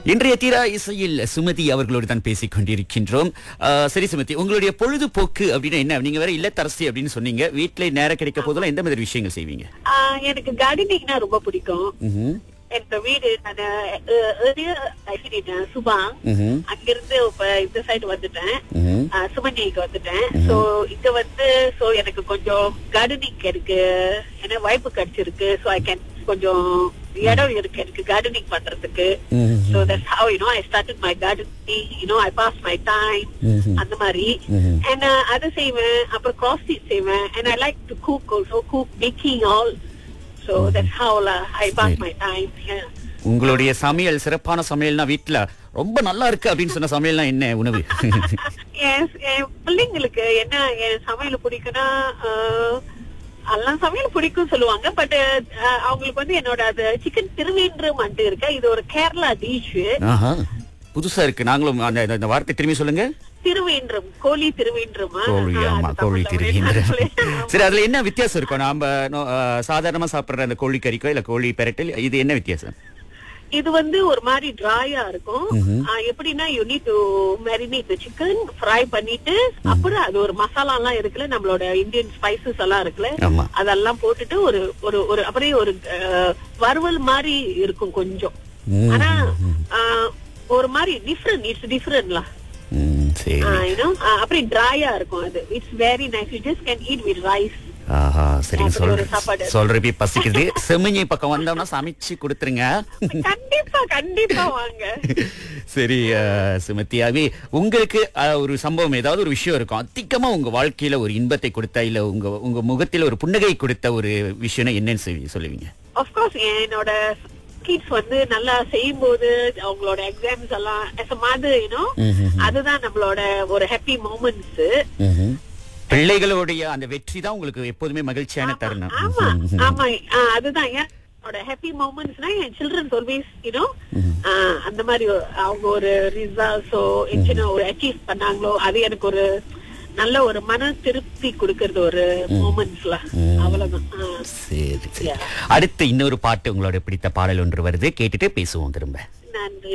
இன்றைய தீரா இசையில் சுமதி அவர்களோடு தான் பேசிக் கொண்டிருக்கின்றோம் ஆ, சரி சுமதி உங்களுடைய பொழுதுபோக்கு அப்படின்னா என்ன நீங்க வேற இல்லத்தரசி அப்படின்னு சொன்னீங்க வீட்டுல நேரம் கிடைக்க போதெல்லாம் எந்த மாதிரி விஷயங்கள் செய்வீங்க ஆஹ் எனக்கு கார்டனிங்னா ரொம்ப பிடிக்கும் ம்ஹும். என்னோட வீடு நான் ஏர்லியர் சுபாங் ம்ஹும். அங்கிருந்து இப்ப இந்த சைடு வந்துட்டேன் ம்ஹும். ஆஹ் சுமன்னிக்கு வந்துட்டேன் சோ இங்க வந்து சோ எனக்கு கொஞ்சம் கார்டனிங் எனக்கு என்ன வாய்ப்பு கிடைச்சிருக்கு சோ ஐ கேன் கொஞ்சம் இடம் இருக்கு எனக்கு கார்டனிங் பண்றதுக்கு ம்ஹும். so that's how you know I started my gardening you know I passed my time ம்ஹும். அந்த மாதிரி ம்ஹும். and uh, அது செய்வேன் அப்புறம் cross stitch செய்வேன் and I like to cook also cook baking all so that's how uh, I pass my time yeah. உங்களுடைய சமையல் சிறப்பான சமையல்னா வீட்டுல ரொம்ப நல்லா இருக்கு அப்படின்னு சொன்ன சமையல்னா என்ன உணவு Yes, என் பிள்ளைங்களுக்கு என்ன என் சமையல் பிடிக்கும்னா ஆஹ், எல்லாம் சமையல் பிடிக்கும் சொல்லுவாங்க பட் அவங்களுக்கு வந்து என்னோட அது சிக்கன் திருவேன்றம் வந்துட்டு இருக்கு இது ஒரு கேரளா டிஷ் ஆஹா. புதுசா இருக்கு நாங்களும் அந்த அந்த- அந்த வார்த்தை திரும்பி சொல்லுங்க திருவேன்றம் கோழி திருவேன்றமா கோழி ஆஹ், ஆமா அது கோழி தமிழ்ல திருவிந்திரம் ஒரே நாள் சரி அதுல என்ன வித்தியாசம் இருக்கும் நாம நோ- ஆ, சாதாரணமா சாப்பிடுற அந்த கோழி கறிக்கோ இல்ல கோழி பெரட்டல் இது என்ன வித்தியாசம் இது வந்து ஒரு மாதிரி டிராயா இருக்கும் ம்ஹும். ஆஹ், எப்படின்னா you need to marinate chicken fry பண்ணிட்டு அப்புறம் அது ஒரு மசாலா எல்லாம் இருக்குல்ல நம்மளோட இந்தியன் ஸ்பைசஸ் எல்லாம் இருக்குல்ல ஆமா அதெல்லாம் போட்டுட்டு ஒரு ஒரு ஒரு அப்படியே ஒரு அஹ், வறுவல் மாதிரி இருக்கும் கொஞ்சம் ம், ஆனா ஆஹ், ஒரு மாதிரி டிஃப்ரெண்ட் இட்ஸ் டிஃப்ரெண்ட்ல ம், சரி அப்படி டிராயா இருக்கும் அது it's very nice you just can eat with rice ஆஹா சரிங்க அப்படி ஒரு சொல் சாப்பாடு. சொல்றப்ப பசிக்குது செமிஞ்சி பக்கம் வந்தோம்னா சமைச்சு கொடுத்துருங்க கண்டிப்பா கண்டிப்பா வாங்க சரி ஆ, சுமதி அவி உங்களுக்கு ஆ, ஒரு சம்பவம் ஏதாவது ஒரு விஷயம் இருக்கும் அதிகமா உங்க வாழ்க்கையில ஒரு இன்பத்தை கொடுத்த இல்ல உங்க உங்க முகத்தில ஒரு புன்னகை கொடுத்த ஒரு விஷயம்னா என்னன்னு சொல்லி- சொல்லுவீங்க ஆஃப்கோர்ஸ் என்னோட கிட்ஸ் வந்து நல்லா செய்யும் போது அவங்களோட எக்ஸாம்ஸ் எல்லாம் as a mother you know ம்ஹும். அதுதான் நம்மளோட ஒரு ஹாப்பி மூமெண்ட்ஸ் ம்ஹும். பிள்ளைகளுடைய அந்த வெற்றி தான் உங்களுக்கு எப்போதுமே மகிழ்ச்சியான தருணம் ஆமா ம்ஹும். ஆமா ஆ, அதுதான் ஏன் என்னோட ஹாப்பி மூமெண்ட்ஸ்னா என் சில்ட்ரன்ஸ் ஆல்வேஸ் யூனோ அந்த மாதிரி ஒரு- அவங்க ஒரு ரிசல்ட்ஸோ சின்ன ஒரு அச்சீவ் பண்ணாங்களோ அது எனக்கு ஒரு நல்ல ஒரு மன திருப்தி கொடுக்கறது ஒரு மூமெண்ட்ஸ்ல அவ்வளவுதான் ஆ. சரி சரி Yeah. அடுத்து இன்னொரு பாட்டு உங்களோட பிடித்த பாடல் ஒன்று வருது கேட்டுட்டு பேசுவோம் திரும்ப நன்றி